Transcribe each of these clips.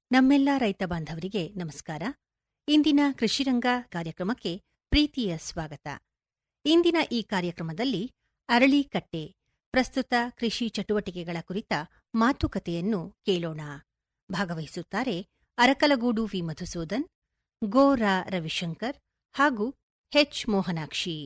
ನಮ್ಮೆಲ್ಲ ರೈತ ಬಾಂಧವರಿಗೆ ನಮಸ್ಕಾರ ಇಂದಿನ ಕೃಷಿರಂಗ ಕಾರ್ಯಕ್ರಮಕ್ಕೆ ಪ್ರೀತಿಯ ಸ್ವಾಗತ ಇಂದಿನ ಈ ಕಾರ್ಯಕ್ರಮದಲ್ಲಿ ಅರಳಿಕಟ್ಟೆ ಪ್ರಸ್ತುತ ಕೃಷಿ ಚಟುವಟಿಕೆಗಳ ಕುರಿತ ಮಾತುಕತೆಯನ್ನು ಕೇಳೋಣ ಭಾಗವಹಿಸುತ್ತಾರೆ ಅರಕಲಗೂಡು ವಿ ಮಧುಸೂದನ್ ಗೋ ರಾ ರವಿಶಂಕರ್ ಹಾಗೂ ಹೆಚ್ ಮೋಹನಾಕ್ಷಿ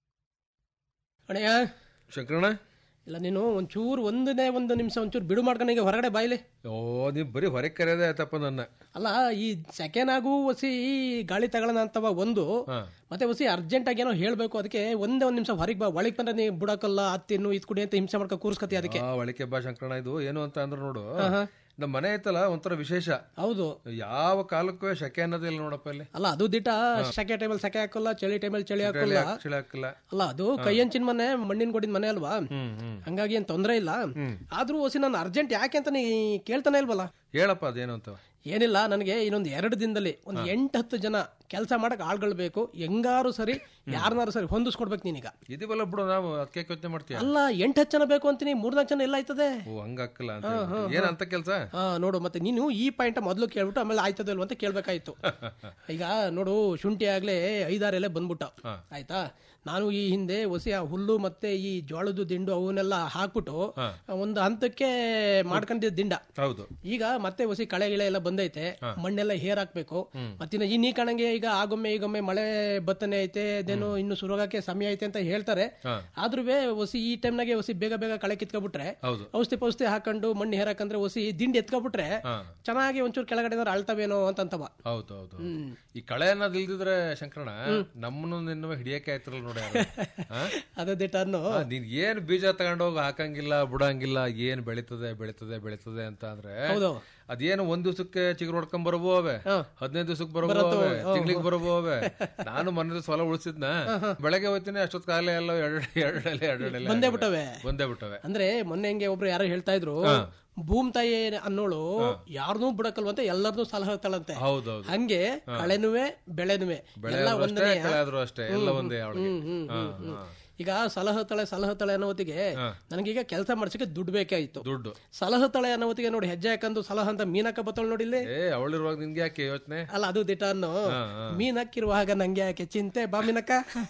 ಅಣ್ಣಯ್ಯ ಶಂಕರಣ್ಣ ಇಲ್ಲ ನೀನು ಒಂಚೂರು ಒಂದನೇ ಒಂದು ನಿಮಿಷ ಒಂಚೂರು ಬಿಡು ಮಾಡ್ಕೊಂಡು ಈಗ ಹೊರಗಡೆ ಬಾಯ್ಲಿ ಓ ನೀವು ಬರೀ ಹೊರಗೆ ಕರೆಯೋದೇ ಆಯ್ತಪ್ಪ ನನ್ನ ಅಲ್ಲ ಈ ಸೆಕೆಂಡ್ ಆಗು ಹೊಸಿ ಈ ಗಾಳಿ ತಗೊಳ್ಳೋಣ ಅಂತವ ಒಂದು ಹಾ. ಮತ್ತೆ ಹೊಸಿ ಅರ್ಜೆಂಟ್ ಆಗಿ ಏನೋ ಹೇಳ್ಬೇಕು ಅದಕ್ಕೆ ಒಂದೇ ಒಂದ್ ನಿಮಿಷ ಹೊರಗೆ ಬಾ ಒಳಗೆ ಬಂದ್ರೆ ನೀ ಬುಡಕಲ್ಲ ಹತ್ತಿನ್ನು ಇದ್ ಕುಡಿ ಅಂತ ಹಿಂಸೆ ಮಾಡ್ಕೊ ಕೂರ್ಸ್ಕತಿ ಅದಕ್ಕೆ ಆ ಒಳಿಕೆ ಬಾ ಶಂಕರಣ್ಣ ಇದು ಏನು ಅಂತ ಅಂದ್ರೆ ನೋಡು ನಮ್ಮ ಮನೆ ಐತಲ್ಲ ಒಂಥರ ವಿಶೇಷ ಹೌದು ಯಾವ ಕಾಲಕ್ಕೂ ಶಕೆ ಅನ್ನೋದಿಲ್ಲ ನೋಡಪ್ಪ ಇಲ್ಲಿ ಅಲ್ಲ ಅದು ದಿಟ ಸೆಕೆ ಟೈಮಲ್ಲಿ ಸೆಕೆ ಹಾಕಲ್ಲ ಚಳಿ ಟೈಮಲ್ಲಿ ಚಳಿ ಹಾಕಲ್ಲ ಚಳಿ ಹಾಕಿಲ್ಲ ಅಲ್ಲ ಅದು ಕೈ ಹಂಚಿನ ಮನೆ ಮಣ್ಣಿನ ಗೋಡಿನ ಮನೆ ಅಲ್ವಾ ಹ್ಮ್ ಹ್ಮ್ ಹಂಗಾಗಿ ಏನ್ ತೊಂದ್ರೆ ಇಲ್ಲ ಆದ್ರೂ ಹೊಸಿ ನಾನು ಅರ್ಜೆಂಟ್ ಯಾಕೆ ಅಂತ ನೀ ಕೇಳ್ತಾನೆ ಇಲ್ವಲ್ಲ ಹೇಳಪ್ಪ ಅದೇನು ಅಂತ ಏನಿಲ್ಲ ನನಗೆ ಇನ್ನೊಂದು ಎರಡು ದಿನದಲ್ಲಿ ಒಂದು ಎಂಟು ಹತ್ತು ಜನ ಕೆಲಸ ಮಾಡಕ್ ಆಳ್ಗಳು ಬೇಕು ಹೆಂಗಾರು ಸರಿ ಯಾರನ್ನಾರು ಸರಿ ಹೊಂದಿಸ್ಕೊಡ್ಬೇಕು ನೀನೀಗ ಇದೀವಲ್ಲ ಬಿಡು ನಾವು ಅದಕ್ಕೆ ಯೋಚನೆ ಮಾಡ್ತೀಯ ಅಲ್ಲ ಎಂಟು ಹತ್ತು ಜನ ಬೇಕು ಅಂತೀನಿ ಮೂರ್ನಾಲ್ಕು ಜನ ಎಲ್ಲ ಆಯ್ತದೆ ಓ ಹಂಗಾಕಲ್ಲ ಅಂತ ಹೇಳ್ಬಿಟ್ಟು. ಏನಂತ ಕೆಲಸ ಹಾ ನೋಡು ಮತ್ತೆ ನೀನು ಈ ಪಾಯಿಂಟ್ ಮೊದಲು ಕೇಳ್ಬಿಟ್ಟು ಆಮೇಲೆ ಆಯ್ತದ ಇಲ್ವ ಅಂತ ಕೇಳ್ಬೇಕಾಯ್ತು ಈಗ ನೋಡು ಶುಂಠಿ ಆಗ್ಲೇ ಐದಾರು ಎಲೆ ಬಂದ್ಬಿಟ್ಟ ಆಯ್ತಾ ನಾನು ಈ ಹಿಂದೆ ಹೊಸಿ ಆ ಹುಲ್ಲು ಮತ್ತೆ ಈ ಜೋಳದ ದಿಂಡು ಅವನ್ನೆಲ್ಲ ಹಾಕ್ಬಿಟ್ಟು ಒಂದು ಹಂತಕ್ಕೆ ಮಾಡ್ಕೊಂಡಿದ್ದ ದಿಂಡ ಹೌದು ಈಗ ಮತ್ತೆ ಹೊಸಿ ಕಳೆ ಗಿಳೆ ಎಲ್ಲ ಬಂದೈತೆ ಮಣ್ಣೆಲ್ಲ ಹೇರ್ ಹಾಕ್ಬೇಕು ಮತ್ತಿನ ಈ ನೀ ಕಣಂಗೆ ಈಗ ಆಗೊಮ್ಮೆ ಈಗೊಮ್ಮೆ ಮಳೆ ಬತ್ತನೆ ಐತೆ ಅದೇನು ಇನ್ನು ಸುರೋಗಕ್ಕೆ ಸಮಯ ಐತೆ ಅಂತ ಹೇಳ್ತಾರೆ ಆದ್ರೂ ಹೊಸಿ ಈ ಟೈಮ್ನಾಗೆ ಹೊಸಿ ಬೇಗ ಬೇಗ ಕಳೆ ಕಿತ್ಕೊಬಿಟ್ರೆ ಹೌದು ಔಷಧಿ ಪೌಷಧಿ ಹಾಕೊಂಡು ಮಣ್ಣು ಹೇರ್ ಹಾಕಂದ್ರೆ ಹೊಸಿ ದಿಂಡಿ ಎತ್ಕೊಬಿಟ್ರೆ ಹಾ. ಚೆನ್ನಾಗಿ ಒಂಚೂರು ಕೆಳಗಡೆ ಏನಾದ್ರು ಅಳ್ತವೇನೋ ಅಂತಂತವ ಹೌದು ಹೌದು ಈ ಕಳೆ ಅನ್ನೋದು ಇಲ್ದಿದ್ರೆ ಶಂಕರಣ್ಣ ನಮ್ಮನ್ನು ನಿನ್ನ ಹಿಡಿಯಕ್ಕೆ ಆಯ್ತಿರಲ್ಲ ನೋಡಿ ಯಾರು. ಹಾ? ಅದೇ ದಿಟ ಅನ್ನು ಆ, ನೀನ್ ಏನ್ ಬೀಜ ತಗೊಂಡೋಗಿ ಹಾಕಂಗಿಲ್ಲ ಬಿಡಂಗಿಲ್ಲ ಏನ್ ಬೆಳೀತದೆ ಬೆಳೀತದೆ ಬೆಳೀತದೆ ಅಂತ ಅಂದ್ರೆ ಹೌದು ಅದೇನು ಒಂದ್ ದಿವ್ಸಕ್ಕೆ ಚಿಗುರು ಹೊಡ್ಕೊಂಡ್ ಬರಬೋ ಅವೆ ಹಾ. ಹದಿನೈದು ದಿವ್ಸಕ್ಕೆ ಬರಬೋ ಅವೆ ತಿಂಗಳಿಗೆ ಬರಬೋ ಅವೆ ನಾನು ಮೊನ್ನೆ ದಿವಸ ಹೊಲ ಉಳಿಸಿದ್ನ ಬೆಳಗ್ಗೆ ಹೋಗ್ತೀನಿ ಅಷ್ಟೊತ್ ಕಾಲೇ ಎಲ್ಲ ಎರಡು ಎರಡೆಲೆ ಎರಡೆಲೆ ಬಂದೇ ಬಿಟ್ಟವೆ ಬಂದೇ ಬಿಟ್ಟವೆ ಅಂದ್ರೆ ಮೊನ್ನೆ ಹೆಂಗೆ ಒಬ್ರು ಯಾರೋ ಹೇಳ್ತಾ ಇದ್ರು ಭೂಮ್ ತಾಯಿ ಅನ್ನೋಳು ಯಾರನ್ನೂ ಬಿಡಕಲ್ವಂತ ಎಲ್ಲರನ್ನೂ ಸಲಹೆ ಹೇಳ್ತಾಳಂತೆ ಹೌದೌದು ಹಂಗೆ ಕಳೆನುವೆ ಬೆಳೆನುವೆ ಎಲ್ಲ ಬೆಳೆ ಒಂದನೇ ಅಷ್ಟೇ ಕಳೆ ಆದ್ರೂ ಅಷ್ಟೇ ಎಲ್ಲ ಒಂದೇ ಅವಳಿಗೆ ಹ್ಮ್, ಹ್ಮ್, ಹ್ಮ್, ಹ್ಮ್. ಈಗ ಸಲಹತಳೆ ಸಲಹತಳೆ ಅನ್ನೋ ಹೊತ್ತಿಗೆ ನನಗೀಗ ಕೆಲಸ ಮಾಡ್ಸಕ್ಕೆ ದುಡ್ಡು ಬೇಕಾಯ್ತು ದುಡ್ಡು ಸಲಹತಳೆ ಅನ್ನೋ ಹೊತ್ತಿಗೆ ನೋಡಿ ಹೆಜ್ಜೆ ಹಾಕಂದು ಸಲಹ ಅಂತ ಮೀನಕ್ಕ ಬತ್ತಳು ನೋಡಿ ಇಲ್ಲಿ ಏ ಅವಳಿರುವಾಗ ನಿನ್ಗೆ ಯಾಕೆ ಯೋಚನೆ ಅಲ್ಲ ಅದು ದಿಟ ಅನ್ನೋ ಮೀನ್ ಹಾಕಿರುವಾಗ ನಂಗೆ ಯಾಕೆ ಚಿಂತೆ ಬಾ ಮೀನಕ್ಕ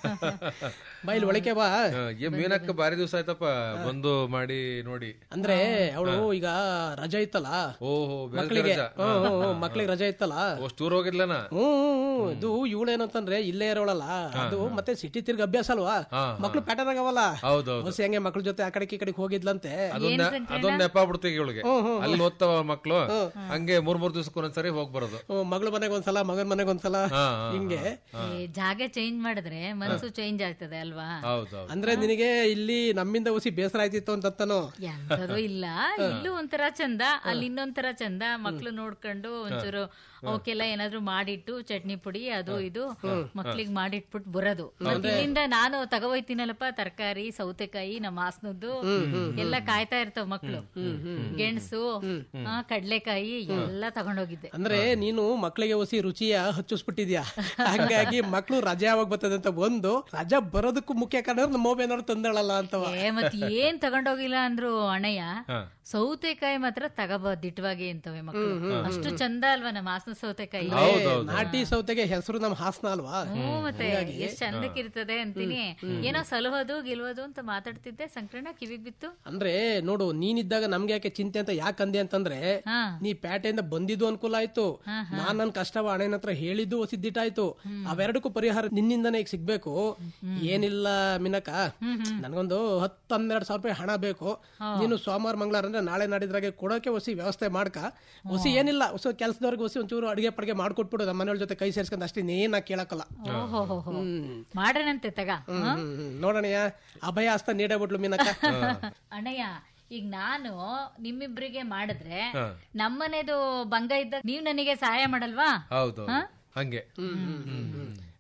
ಬಾ ಇಲ್ಲಿ ಒಳಕೆ ಬಾ ಏ ಮೀನಕ್ಕ ಬಾರಿ ದಿವಸ ಆಯ್ತಪ್ಪ ಬಂದು ಮಾಡಿ ನೋಡಿ ಅಂದ್ರೆ ಅವಳು ಈಗ ರಜೆ ಇತ್ತಲ್ಲ ಓಹೋ ಬೇರೆ ಮಕ್ಕಳಿಗೆ ರಜಾ. ಮಕ್ಳಿಗೆ ರಜೆ ಇತ್ತಲ್ಲ ಅಷ್ಟು ದೂರ ಹೋಗಿದ್ಲನ ಹ್ಮ್ ಹ್ಮ್, ಹ್ಮ್. ಇದು ಇವಳೇನಂತಂದ್ರೆ ಇಲ್ಲೇ ಇರೋಳಲ್ಲ ಅದು ಮತ್ತೆ ಸಿಟಿ ತಿರ್ಗಿ ಅಭ್ಯಾಸ ಅಲ್ವಾ ಹಾ, ಮಕ್ಳು ಪ್ಯಾಟರ್ನ್ ಆಗವಲ್ಲ ಹೌದೌದು ಹೊಸ ಹೆಂಗೆ ಮಕ್ಳ ಜೊತೆ ಆ ಕಡೆಗೆ ಈ ಕಡೆಗೆ ಹೋಗಿದ್ಲಂತೆ ಅದೊಂದ್ ಅದೊಂದ್ ನೆಪ ಬಿಡ್ತೀವಿ ಇವಳಿಗೆ ಅಲ್ಲಿ ಓದ್ತಾವ ಮಕ್ಳು ಹಂಗೆ ಮೂರ್ ಮೂರ್ ದಿವ್ಸಕ್ಕೆ ಒಂದೊಂದ್ಸರಿ ಹೋಗ್ ಬರೋದು ಹ್ಮ್, ಮಗಳ ಮನೆಗೆ ಒಂದ್ಸಲ ಮಗನ ಮನೆಗೆ ಒಂದ್ಸಲ ಹಾ, ಹಾ, ಹಿಂಗೆ ಈ ಜಾಗ ಚೇಂಜ್ ಮಾಡಿದ್ರೆ ಮನಸ್ಸು ಚೇಂಜ್ ಆಗ್ತದೆ ಅಲ್ವಾ ಹೌದೌದು ಅಂದ್ರೆ ನಿನಗೆ ಇಲ್ಲಿ ನಮ್ಮಿಂದ ಹುಸಿ ಬೇಸರ ಆಯ್ತಿತ್ತು ಅಂತನೋ ಎಂತದು ಇಲ್ಲ ಇಲ್ಲೂ ಒಂಥರ ಚಂದ ಅಲ್ಲಿ ಇನ್ನೊಂಥರ ಚಂದ ಮಕ್ಳು ನೋಡ್ಕೊಂಡು ಒಂಚೂರು ಅವಕ್ಕೆಲ್ಲ ಏನಾದ್ರು ಮಾಡಿಟ್ಟು ಚಟ್ನಿ ಪುಡಿ ಅದು ಇದು ಮಕ್ಳಿಗೆ ಮಾಡಿಟ್ಬಿಟ್ಟು ಬರೋದು ಮತ್ತ್ ಇಲ್ಲಿಂದ ನಾನು ತಗೋಯ್ತೀನಲ್ಲಪ್ಪ ತರಕಾರಿ ಸೌತೆಕಾಯಿ ನಮ್ಮ ಹಾಸನದ್ದು ಎಲ್ಲ ಕಾಯ್ತಾ ಇರ್ತಾವ ಮಕ್ಳು ಗೆಣಸು ಆ, ಕಡ್ಲೆಕಾಯಿ ಎಲ್ಲ ತಗೊಂಡೋಗಿದ್ದೆ ಅಂದ್ರೆ ನೀನು ಮಕ್ಕಳಿಗೆ ಹೊಸಿ ರುಚಿಯ ಹಚ್ಚಿಸ್ಬಿಟ್ಟಿದ್ಯಾ ಹಂಗಾಗಿ ಮಕ್ಳು ರಜೆ ಯಾವಾಗ ಬರ್ತದೆ ಅಂತ ಒಂದು ರಜಾ ಬರೋದಕ್ಕೂ ಮುಖ್ಯ ಕಾರಣ ನಮ್ಮ ಮೊಬೈಲ್ ಏನಾದ್ರು ತಂದಳಲ್ಲ ಅಂತವ ಏ ಮತ್ ಏನ್ ತಗೊಂಡೋಗಿಲ್ಲ ಅಂದ್ರು ಅಣ್ಣಯ್ಯ ಸೌತೆಕಾಯಿ ಮಾತ್ರ ತಗೋಬಹುದು ದಿಟ್ಟವಾಗಿ ಅಂತವೆ ಮಕ್ಳು ಅಷ್ಟು ಚಂದ ಅಲ್ವಾ ನಮ್ಮ ಹಾಸನ ಸೌತೆಕಾಯಿ ನಾಟಿ ಸೌತೆಗೆ ಹೆಸರು ನಮ್ಮ ಹಾಸನ ಅಲ್ವಾ ಹ್ಞೂ ಮತ್ತೆ ಎಷ್ಟ್ ಚಂದಕ್ಕಿರ್ತದೆ ಅಂತೀನಿ ಏನೋ ಸಲಹೋದು ಗಿಲ್ವೋದು ಅಂತ ಮಾತಾಡ್ತಿದ್ದೆ ಸಂಕ್ರಣ ಕಿವಿಗ್ ಬಿತ್ತು ಅಂದ್ರೆ ನೋಡು ನೀನಿದ್ದಾಗ ನಮ್ಗೆ ಯಾಕೆ ಚಿಂತೆ ಅಂತ ಯಾಕೆ ಅಂದೆ ಅಂತಂದ್ರೆ ಹಾ ನೀ ಪ್ಯಾಟೆಯಿಂದ ಬಂದಿದ್ದು ಅನುಕೂಲ ಆಯ್ತು ನಾನ್ ನನ್ ಕಷ್ಟವ ಹಣೆನ ಹತ್ರ ಹೇಳಿದ್ದು ಸಿದ್ದಿಟ್ಟಾಯ್ತು ಅವೆರಡಕ್ಕೂ ಪರಿಹಾರ ನಿನ್ನಿಂದನೇ ಈಗ ಸಿಗ್ಬೇಕು ಏನಿಲ್ಲ ಮಿನಕ ನನ್ಗೊಂದು ಹತ್ತು ಹನ್ನೆರಡು ಸಾವಿರ ರೂಪಾಯಿ ಹಣ ಬೇಕು ನೀನು ಸೋಮವಾರ ಮಂಗಳವಾರ ಅಂದ್ರೆ ನಾಳೆ ನಾಡಿದ್ರಾಗೆ ಕೊಡೋಕೆ ಹೊಸಿ ವ್ಯವಸ್ಥೆ ಮಾಡ್ಕ ಹೊಸಿ ಏನಿಲ್ಲ ಹೊಸ ಕೆಲಸದವ್ರಿಗೆ ಹೊಸಿ ಒಂಚೂರು ಅಡಿಗೆ ಪಡಿಗೆ ಮಾಡ್ಕೊಟ್ಬಿಡು ನಮ್ಮ ಮನೆಯವ್ರ ಜೊತೆ ಕೈ ಸೇರ್ಸ್ಕೊಂಡ್ ಅಷ್ಟೇ ನೇನ ಕೇಳಕ್ಕಲ್ಲ ಓಹೋ ಹೋ ಹೋ ಮಾಡ್ರನಂತೆ ತಗ ಹ್ಮ್, ಹ್ಮ್, ಹ್ಮ್. ನೋಡಣಯ್ಯ ಅಭಯ ಹಸ್ತ ನೀಡಬಿಟ್ಲು ಮೀನಕ್ಕ ಅಣ್ಣಯ್ಯ ಈಗ ನಾನು ನಿಮ್ಮಿಬ್ರಿಗೆ ಮಾಡಿದ್ರೆ ನಮ್ಮನೆದು ಭಂಗ ಇದ್ದಾಗ ನೀವ್ ನನಗೆ ಸಹಾಯ ಮಾಡಲ್ವಾ ಹೌದೌದು ಹಂಗೆ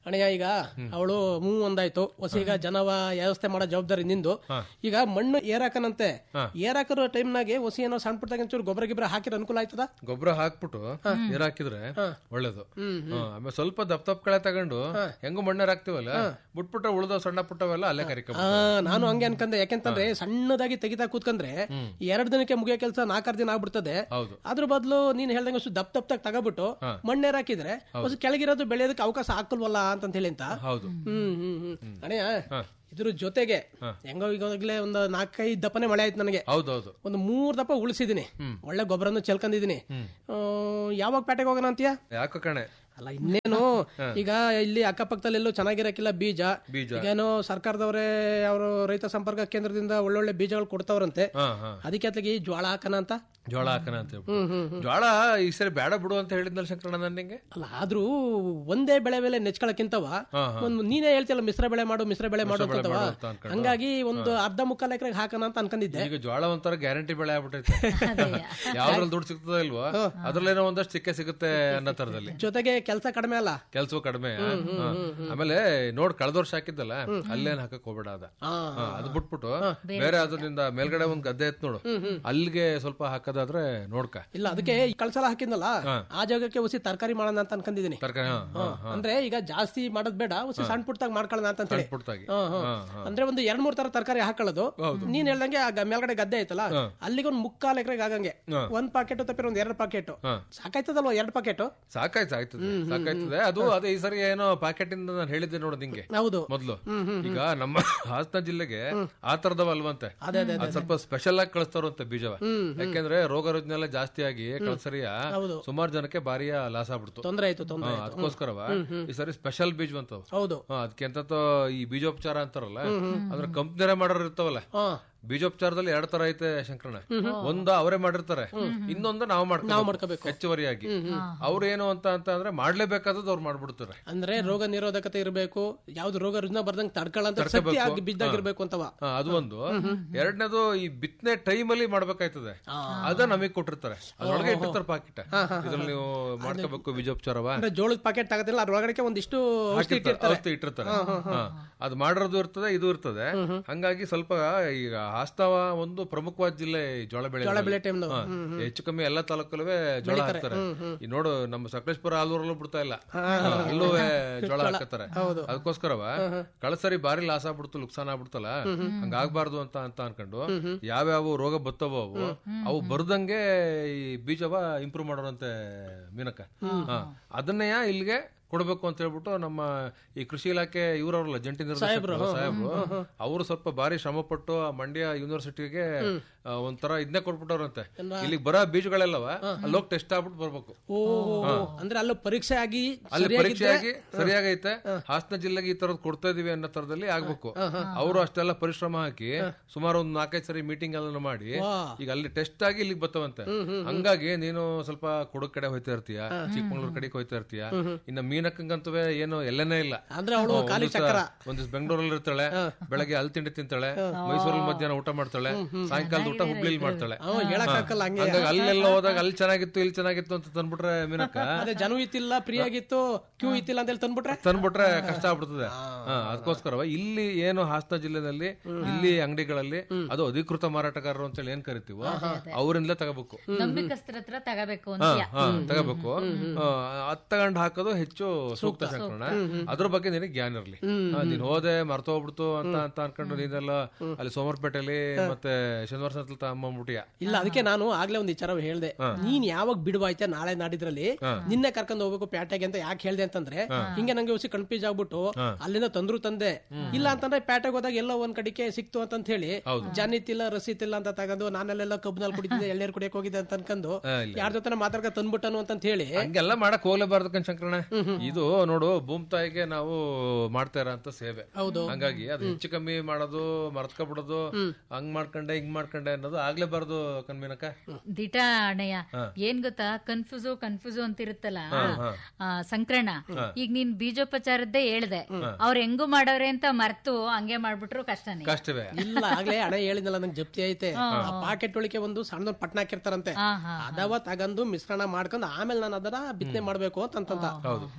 ಅಣ್ಣಯ್ಯ ಈಗ ಅವಳು ಮೂ ಒಂದಾಯ್ತು ಹೊಸ ಈಗ ಜನವ ವ್ಯವಸ್ಥೆ ಮಾಡೋ ಜವಾಬ್ದಾರಿ ನಿಂದು ಈಗ ಮಣ್ಣು ಏರಾಕನಂತೆ ಏರಾಕರೋ ಟೈಮ್ನಾಗೆ ಹೊಸ ಏನೋ ಸಣ್ಣ ಪುಟ್ಟದಾಗ ಒಂಚೂರು ಗೊಬ್ಬರ ಗಿಬ್ಬರ ಹಾಕಿರ ಅನುಕೂಲ ಆಯ್ತದ ಗೊಬ್ಬರ ಹಾಕ್ಬಿಟ್ಟು ನೀರ್ ಹಾಕಿದ್ರೆ ಒಳ್ಳೇದು ಹ್ಮ್. ಆಮೇಲೆ ಸ್ವಲ್ಪ ದಪ್ಪ ದಪ್ಪ ಕಳೆ ತಗೊಂಡು ಹೆಂಗು ಮಣ್ಣರ್ ಹಾಕ್ತಿವಲ್ಲ ಬಿಟ್ಬಿಟ್ರೆ ಉಳ್ದ ಸಣ್ಣ ಪುಟ್ಟವೆಲ್ಲ ಅಲ್ಲೇ ಕರಿಕ ಆ, ನಾನು ಹಂಗೆ ಅನ್ಕಂದೆ ಯಾಕೆಂತಂದ್ರೆ ಸಣ್ಣದಾಗಿ ತೆಗಿತಾ ಕೂತ್ಕಂದ್ರೆ ಎರಡ್ ದಿನಕ್ಕೆ ಮುಗಿಯೋ ಕೆಲಸ ನಾಲ್ಕಾರು ದಿನ ಆಗ್ಬಿಡ್ತದೆ ಹೌದು ಅದ್ರ ಬದಲು ನೀನ್ ಹೇಳ್ದಂಗೆ ಅಷ್ಟು ದಪ್ಪ ದಪ್ಪ ತಗೋಬಿಟ್ಟು ಮಣ್ಣೇರ್ ಹಾಕಿದ್ರೆ ಹೊಸ ಕೆಳಗಿರೋದು ಬೆಳೆಯೋದಕ್ಕೆ ಅವಕಾಶ ಹಾಕಲ್ವಲ್ಲ ಅಂತ ಹೇಳಿ ಅಂತ ಹೌದು ಹ್ಮ್ ಹ್ಮ್ ಹ್ಮ್ ಅಣ್ಣಯ್ಯ ಇದ್ರ ಜೊತೆಗೆ ಹೆಂಗೋ ಈಗಾಗಲೇ ಒಂದು ನಾಲ್ಕೈದು ದಪ್ಪನೆ ಮಳೆ ಆಯ್ತು ನನಗೆ ಹೌದೌದು ಒಂದು ಮೂರ್ ದಪ್ಪ ಉಳಿಸಿದೀನಿ ಒಳ್ಳೆ ಗೊಬ್ಬರನ್ನು ಚೆಲ್ಕೊಂಡಿದೀನಿ ಆ, ಯಾವಾಗ ಪೇಟೆಗೆ ಹೋಗೋಣ ಅಂತೀಯ ಯಾಕೋ ಕಣೆ ಅಲ್ಲ ಇನ್ನೇನು ಈಗ ಇಲ್ಲಿ ಅಕ್ಕಪಕ್ಕದಲ್ಲಿ ಎಲ್ಲೂ ಚೆನ್ನಾಗಿರಕ್ಕಿಲ್ಲ ಬೀಜ ಬೀಜ. ಈಗೇನೋ ಸರ್ಕಾರದವರೇ ಅವರು ರೈತ ಸಂಪರ್ಕ ಕೇಂದ್ರದಿಂದ ಒಳ್ಳೊಳ್ಳೆ ಬೀಜಗಳು ಕೊಡ್ತಾವ್ರಂತೆ ಹಾ ಹಾ ಅದಕ್ಕೆ ಅತ್ಲಾಗಿ ಜ್ವಾಳ ಹಾಕನ ಅಂತ ಜೋಳ ಹಾಕನ ಅಂತ ಹೇಳ್ಬಿಟ್ಟು ಜೋಳ ಈ ಸರಿ ಬೇಡ ಬಿಡು ಅಂತ ಹೇಳಿದ್ನಲ್ಲ ಶಂಕರಣ್ಣ ನಾನು ನಿಂಗೆ ಅಲ್ಲ ಆದ್ರೂ ಒಂದೇ ಬೆಳೆ ಬೆಲೆ ನೆಚ್ಕೊಳಕ್ಕಿಂತವ ಹಾ, ಒಂದು ನೀನೇ ಹೇಳ್ತಿಯಲ್ಲ ಮಿಶ್ರ ಬೆಳೆ ಮಾಡು ಮಿಶ್ರ ಬೆಳೆ ಮಾಡು ಅಂತವ ಮಾಡು ಅಂತ ಅನ್ಕೊಂಡು. ಹಂಗಾಗಿ ಒಂದು ಅರ್ಧ ಮುಕ್ಕಾಲ್ ಎಕರೆಗೆ ಹಾಕನ ಅಂತ ಅನ್ಕೊಂಡಿದ್ದೆ ಈಗ ಜೋಳ ಒಂಥರ ಗ್ಯಾರಂಟಿ ಬೆಳೆ ಆಗ್ಬಿಟ್ಟೈತೆ ಯಾವ್ದ್ರಲ್ಲಿ ದುಡ್ಡು ಸಿಗ್ತದ ಇಲ್ವೋ ಅದ್ರಲ್ಲೇನೋ ಒಂದಷ್ಟು ಸಿಕ್ಕೇ ಸಿಗುತ್ತೆ ಅನ್ನೋ ತರದಲ್ಲಿ ಜೊತೆಗೆ ಕೆಲಸ ಕಡಿಮೆ ಅಲ್ಲ ಕೆಲ್ಸವು ಕಡಿಮೆ ಆ? ಹಾ. ಆಮೇಲೆ ನೋಡ್ ಕಳೆದ ವರ್ಷ ಹಾಕಿದ್ದಲ್ಲ ಅಲ್ಲೇನ್ ಹಾಕಕ್ ಹೋಗ್ಬೇಡ ಅದ ಹಾ. ಹಾ, ಅದು ಬಿಟ್ಬಿಟ್ಟು ಬೇರೆ ಅದರಿಂದ ಮೇಲ್ಗಡೆ ಒಂದ್ ಗದ್ದೆ ಐತ್ ನೋಡು ಅಲ್ಲಿಗೆ ಸ್ವಲ್ಪ ಹಾಕೋದಾದ್ರೆ ನೋಡ್ಕ ಇಲ್ಲ ಅದಕ್ಕೆ ಈ ಕಳ್ಸಲ ಹಾಕಿದ್ನಲ್ಲ ಆ ಜಾಗಕ್ಕೆ ಹೊಸಿ ತರಕಾರಿ ಮಾಡೋಣ ಅಂತ ಅನ್ಕೊಂಡಿದೀನಿ ತರಕಾರಿ ಹಾ ಹಾ ಅಂದ್ರೆ ಈಗ ಜಾಸ್ತಿ ಮಾಡೋದ್ ಬೇಡ ಹೊಸಿ ಸಣ್ಣ ಪುಟ್ಟದಾಗ ಮಾಡ್ಕೊಳ್ಳೋಣ ಅಂತ ಹೇಳಿ ಪುಟ್ಟಾಗಿ ಹಾ, ಹಾ. ಅಂದ್ರೆ ಒಂದು ಎರಡ್ ಮೂರ್ ತರ ತರಕಾರಿ ಹಾಕೊಳ್ಳೋದು ನೀನ್ ಹೇಳ್ದಂಗೆ ಆ ಗ- ಮೇಲ್ಗಡೆ ಗದ್ದೆ ಐತಲ್ಲ ಅಲ್ಲಿಗೆ ಒಂದ್ ಮುಕ್ಕಾಲ್ ಎಕರೆಗೆ ಆಗಂಗೆ ಒಂದ್ ಪಾಕೆಟ್ ತಪ್ಪಿರ ಒಂದ್ ಎರಡ್ ಪಾಕೆಟ್ ಸಾಕಾಯ್ತದಲ್ವಾ ಎರಡ್ ಪಾಕೆಟ್ ಸಾಕಾಯ್ತು ಆಯ್ತದೆ ಸಾಕಾಯ್ತದೆ ಅದು ಅದೇ ಈ ಸರಿ ಏನೋ ಪ್ಯಾಕೆಟ್ ಇಂದ ನಾನು ಹೇಳಿದ್ದೆ ನೋಡು ನಿಂಗೆ ಹೌದು ಮೊದ್ಲು ಈಗ ನಮ್ಮ ಹಾಸನ ಜಿಲ್ಲೆಗೆ ಆ ತರದವ ಅಲ್ವಂತೆ ಅದ್ ಸ್ವಲ್ಪ ಸ್ಪೆಷಲ್ ಆಗಿ ಕಳಿಸ್ತಾರಂತೆ ಬೀಜವ ಯಾಕೆಂದ್ರೆ ರೋಗ ರುಜಿನೆಲ್ಲ ಜಾಸ್ತಿ ಆಗಿ ಕಳ್ಸರಿಯ ಹೌದು. ಸುಮಾರು ಜನಕ್ಕೆ ಭಾರಿಯ ಲಾಸ್ ಆಗ್ಬಿಡ್ತು ತೊಂದ್ರೆ ಆಯ್ತು ತೊಂದ್ರೆ ಹಾ, ಅದಕ್ಕೋಸ್ಕರವ ಈ ಸರಿ ಸ್ಪೆಷಲ್ ಬೀಜ ಬಂತವ್ ಹೌದು ಅದಕ್ಕೆ ಎಂತ ಈ ಬೀಜೋಪಚಾರ ಅಂತಾರಲ್ಲ ಅದ್ರ ಕಂಪ್ನಿಯರೇ ಮಾಡೋರು ಇರ್ತಾವಲ್ಲ ಹಾ ಬೀಜೋಪಚಾರದಲ್ಲಿ ಎರಡ್ ತರ ಐತೆ ಶಂಕರಣ ಒಂದ ಅವರೇ ಮಾಡಿರ್ತಾರೆ ಇನ್ನೊಂದು ನಾವು ಮಾಡ್ಕೋಬೇಕು ಹೆಚ್ಚುವರಿಯಾಗಿ ಅವ್ರು ಏನು ಅಂತ ಅಂತ ಅಂದ್ರೆ ಮಾಡ್ಲೇಬೇಕಾದದ್ದು ಅವ್ರು ಮಾಡ್ಬಿಡ್ತಾರೆ ಅಂದ್ರೆ ರೋಗ ನಿರೋಧಕತೆ ಇರಬೇಕು ಯಾವ್ದು ರೋಗ ರುಜಿನ ಬರ್ದಂಗ್ ತಡ್ಕೊಳ್ಳಂತ ಶಕ್ತಿ ಆಗಿ ಬಿದ್ದಾಗಿರ್ಬೇಕು ಅಂತವ ಹಾ, ಅದು ಒಂದು ಎರಡನೇದು ಈ ಬಿತ್ತನೆ ಟೈಮ್ ಅಲ್ಲಿ ಮಾಡ್ಬೇಕಾಯ್ತದೆ ಅದ ನಮಗ್ ಕೊಟ್ಟಿರ್ತಾರೆ ಅದ್ರೊಳಗೆ ಇಟ್ಟಿರ್ತಾರೆ ಪಾಕಿಟ್ ಇದ್ರಲ್ಲಿ ನೀವು ಮಾಡ್ಕೋಬೇಕು ಬೀಜೋಪಚಾರವ ಅಂದ್ರೆ ಜೋಳದ ಪಾಕೆಟ್ ತಗೋದಿಲ್ಲ ಅದ್ರೊಳಗಡೆ ಒಂದಿಷ್ಟು ಔಷಧಿ ಹಾಕಿರ್ತಾರೆ, ಇಟ್ಟಿರ್ತಾರೆ ಔಷಧಿ ಇಟ್ಟಿರ್ತಾರೆ ಹಾ. ಅದು ಮಾಡಿರೋದು ಇರ್ತದೆ ಇದು ಇರ್ತದೆ ಹಂಗಾಗಿ ಸ್ವಲ್ಪ ಈಗ ಹಾಸ್ತಾವ ಒಂದು ಪ್ರಮುಖವಾದ ಜಿಲ್ಲೆ ಈ ಜೋಳ ಬೆಳೆ ಜೋಳ ಬೆಳೆ ಟೈಮ್ ಹಾ. ಹೆಚ್ಚು ಕಮ್ಮಿ ಎಲ್ಲಾ ತಾಲೂಕಲ್ಲೂ ಜೋಳ ಹಾಕ್ತಾರೆ ಈ ನೋಡು ನಮ್ಮ ಸಕಲೇಶ್ಪುರ ಆಲೂರಲ್ಲೂ ಬಿಡ್ತಾ ಇಲ್ಲ ಅಲ್ಲೂ ಜೋಳ ಹಾಕತ್ತಾರೆ ಅದಕ್ಕೋಸ್ಕರವ ಕಳಸರಿ ಬಾರಿ ಲಾಸ್ ಆಗ್ಬಿಡ್ತು ಲುಕ್ಸಾನ್ ಆಗ್ಬಿಡ್ತಲ್ಲ ಹಂಗಾಗ್ಬಾರ್ದು ಅಂತ ಅಂತ ಅನ್ಕೊಂಡು ಯಾವ್ಯಾವ ರೋಗ ಬತ್ತವೋ ಅವು ಅವು ಬರ್ದಂಗೆ ಈ ಬೀಜವ ಇಂಪ್ರೂವ್ ಮಾಡೋರಂತೆ ಮೀನಕ್ಕ ಹಾ. ಅದನ್ನೇ ಇಲ್ಲಿಗೆ ಕೊಡ್ಬೇಕು ಅಂತ ಹೇಳ್ಬಿಟ್ಟು ನಮ್ಮ ಈ ಕೃಷಿ ಇಲಾಖೆ ಇವ್ರವ್ರಲ್ಲ ಜಂಟಿ ನಿರ್ದೇಶಕರು ಸಾಹೇಬ್ರು ಅವರು ಸ್ವಲ್ಪ ಬಾರಿ ಶ್ರಮ ಪಟ್ಟು ಆ ಮಂಡ್ಯ ಯೂನಿವರ್ಸಿಟಿಗೆ ಆ, ಒಂಥರ ಇದನ್ನೇ ಕೊಟ್ಬಿಟ್ಟವ್ರಂತೆ ಇಲ್ಲಿಗೆ ಬರೋ ಬೀಜಗಳೆಲ್ಲವ ಅಲ್ಲೋಗಿ ಟೆಸ್ಟ್ ಆಗ್ಬಿಟ್ಟು ಬರ್ಬೇಕು ಓ ಅಂದ್ರೆ ಅಲ್ಲೂ ಪರೀಕ್ಷೆ ಆಗಿ ಅಲ್ಲಿ ಪರೀಕ್ಷೆ ಆಗಿ ಸರಿಯಾಗೈತೆ ಹಾಸನ ಜಿಲ್ಲೆಗೆ ಈ ತರದ್ ಕೊಡ್ತಾ ಇದೀವಿ ಅನ್ನೋ ತರದಲ್ಲಿ ಆಗ್ಬೇಕು ಅವರು ಅಷ್ಟೆಲ್ಲ ಪರಿಶ್ರಮ ಹಾಕಿ ಸುಮಾರು ಒಂದ್ ನಾಲ್ಕೈದು ಸರಿ ಮೀಟಿಂಗ್ ಎಲ್ಲ ಮಾಡಿ ಈಗ ಅಲ್ಲಿ ಟೆಸ್ಟ್ ಆಗಿ ಇಲ್ಲಿಗೆ ಬರ್ತವಂತೆ ಹಂಗಾಗಿ ನೀನು ಸ್ವಲ್ಪ ಕೊಡಕ್ ಕಡೆ ಹೋಯ್ತಾ ಇರ್ತೀಯ ಚಿಕ್ಕಮಂಗ್ಳೂರ್ ಕಡೆಗೆ ಹೋಯ್ತಾ ಇರ್ತೀಯ ಇನ್ನ ಮೀನಕ್ಕಂಗಂತೂ ಏನು ಎಲ್ಲನೇ ಇಲ್ಲ ಅಂದ್ರೆ ಅವಳು ಖಾಲಿ ಚಕ್ರ ಒಂದಿವ್ಸ ಬೆಂಗಳೂರಲ್ಲಿ ಇರ್ತಾಳೆ ಬೆಳಗ್ಗೆ ಅಲ್ಲಿ ತಿಂಡಿ ತಿಂತಾಳೆ ಮೈಸೂರಲ್ಲಿ ಮಧ್ಯಾಹ್ನ ಊಟ ಮಾಡ್ತಾಳೆ ಸಾಯಂಕಾಲದ ಊಟ ಹುಬ್ಳಿಲಿ ಮಾಡ್ತಾಳೆ ಅವ ಹೇಳಕ್ ಹಾಕಲ್ಲ ಹಂಗೆ ಹಂಗಾಗಿ ಅಲ್ಲೆಲ್ಲ ಹೋದಾಗ ಅಲ್ಲಿ ಚೆನ್ನಾಗಿತ್ತು ಇಲ್ಲಿ ಚೆನ್ನಾಗಿತ್ತು ಅಂತ ತಂದ್ಬಿಟ್ರೆ ಮೀನಕ್ಕ ಅದೇ ಜನ ಇತ್ತಿಲ್ಲ ಫ್ರೀ ಆಗಿತ್ತು ಕ್ಯೂ ಇತ್ತಿಲ್ಲ ಅಂತ ಹೇಳಿ ತಂದ್ಬಿಟ್ರೆ ತಂದ್ಬಿಟ್ರೆ ಕಷ್ಟ ಆಗ್ಬಿಡ್ತದೆ ಹಾ, ಅದಕ್ಕೋಸ್ಕರವ ಇಲ್ಲಿ ಏನು ಹಾಸನ ಜಿಲ್ಲೆನಲ್ಲಿ ಇಲ್ಲಿ ಅಂಗಡಿಗಳಲ್ಲಿ ಅದು ಅಧಿಕೃತ ಮಾರಾಟಗಾರರು ಅಂತ ಹೇಳಿ ಏನ್ ಕರಿತೀವೋ ಅವರಿಂದಲೇ ತಗೋಬೇಕು ನಂಬಿಕಸ್ತರ ಹತ್ರ ತಗೋಬೇಕು ಹಾ, ಅಂತೀಯ ಹಾ, ತಗೋಬೇಕು ಆ, ಅದ್ ತಗೊಂಡ್ ಹಾಕೋದು ಹೆಚ್ಚು ಸೂಕ್ತ ಶಂಕರಣ ಅದ್ರ ಬಗ್ಗೆ ನಿನಗೆ ಜ್ಞಾನ ಇರ್ಲಿ ಹಾ, ನೀನ್ ಹೋದೆ ಮರ್ತೋಗ್ಬಿಡ್ತು ಅಂತ ಅಂತ ಅನ್ಕೊಂಡು ನೀನೆಲ್ಲ ಅಲ್ಲಿ ಸೋಮವಾರಪೇಟೆಯಲ್ಲಿ ಮತ್ತೆ ಶನಿವಾರ ಸಂತಲ್ ತಗೊಂಬಂದ್ಬಿಟ್ಟಿಯ ಇಲ್ಲ ಅದಕ್ಕೆ ನಾನು ಆಗ್ಲೇ ಒಂದ್ ವಿಚಾರ ಹೇಳ್ದೆ ನೀನ್ ಯಾವಾಗ ಬಿಡುವಾಯ್ತ ನಾಳೆ ನಾಡಿದ್ರಲ್ಲಿ ನಿನ್ನೆ ಕರ್ಕೊಂಡ್ ಹೋಗ್ಬೇಕು ಪ್ಯಾಟೆಗೆ ಅಂತ ಯಾಕೆ ಹೇಳ್ದೆ ಅಂತಂದ್ರೆ ಹಿಂಗೆ ನಂಗೆ ಹೊಸಿ ಕನ್ಫ್ಯೂಸ್ ಆಗ್ಬಿಟ್ಟು ಅಲ್ಲಿಂದ ತಂದ್ರು ತಂದೆ ಇಲ್ಲ ಅಂತಂದ್ರೆ ಪ್ಯಾಟೆಗೆ ಹೋದಾಗ ಎಲ್ಲೋ ಒಂದ್ ಕಡಿಕೆ ಸಿಕ್ತು ಅಂತ ಹೇಳಿ ಜನಿತಿಲ್ಲ ರಸೀತಿಲ್ಲ ಅಂತ ತಗೊಂಡು ನಾನಲ್ಲೆಲ್ಲ ಕಬ್ನಲ್ಲಿ ಕುಡಿತಿದ್ದೆ ಎಳ್ನೀರ್ ಕುಡಿಯಕ್ ಹೋಗಿದ್ದೆ ಅಂತ ಅನ್ಕೊಂಡು ಇಲ್ಲ. ಯಾರ ಜೊತೆ ಮಾತಾಡ್ಕ ತಂದ್ಬಿಟ್ಟನು ಅಂತ ಹೇಳಿ ಹಂಗೆಲ್ಲ ಮಾಡಕ್ ಹೋಗ್ಲೇಬಾರ್ದು ಕಣ್ ಶಂಕರಣ ಇದು ನೋಡು ಭೂಮ್ ತಾಯಿಗೆ ನಾವು ಮಾಡ್ತಾ ಇರೋಂತ ಸೇವೆ ಹೌದು ಹಂಗಾಗಿ ಅದು ಹೆಚ್ಚು ಕಮ್ಮಿ ಮಾಡೋದು ಮರ್ತ್ಕೊಬಿಡೋದು ಹಂಗ್ ಮಾಡ್ಕೊಂಡೆ ಹಿಂಗ್ ಮಾಡ್ಕೊಂಡೆ ಅನ್ನೋದು ಆಗ್ಲೇಬಾರ್ದು ಕಣ್ಮೀನಕ್ಕ ದಿಟ ಅಣ್ಣಯ್ಯ ಏನ್ ಗೊತ್ತಾ ಕನ್ಫ್ಯೂಸು ಕನ್ಫ್ಯೂಸು ಅಂತ ಇರುತ್ತಲ್ಲ ಆ, ಸಂಕ್ರಣ ಈಗ ನೀನ್ ಬೀಜೋಪಚಾರದ್ದೇ ಹೇಳ್ದೆ ಅವ್ರ ಹೆಂಗು ಮಾಡವ್ರೆ ಅಂತ ಮರ್ತು ಹಂಗೆ ಮಾಡ್ಬಿಟ್ರು ಕಷ್ಟನೇ ಕಷ್ಟವೇ ಇಲ್ಲ ಆಗ್ಲೇ ಹಣ ಹೇಳಿದ್ನಲ್ಲ ನಂಗೆ ಜಪ್ತಿ ಐತೆ ಆ ಪಾಕೆಟ್ ಒಳಗೆ ಒಂದು ಸಣ್ಣದೊಂದು ಪಟ್ನ ಹಾಕಿರ್ತಾರಂತೆ ಹಾ ಹಾ ಅದವ ತಗಂದು ಮಿಶ್ರಣ ಮಾಡ್ಕೊಂಡು ಆಮೇಲೆ ನಾನು ಅದರ ಬಿತ್ತನೆ ಮಾಡ್ಬೇಕು ಅಂತಂತ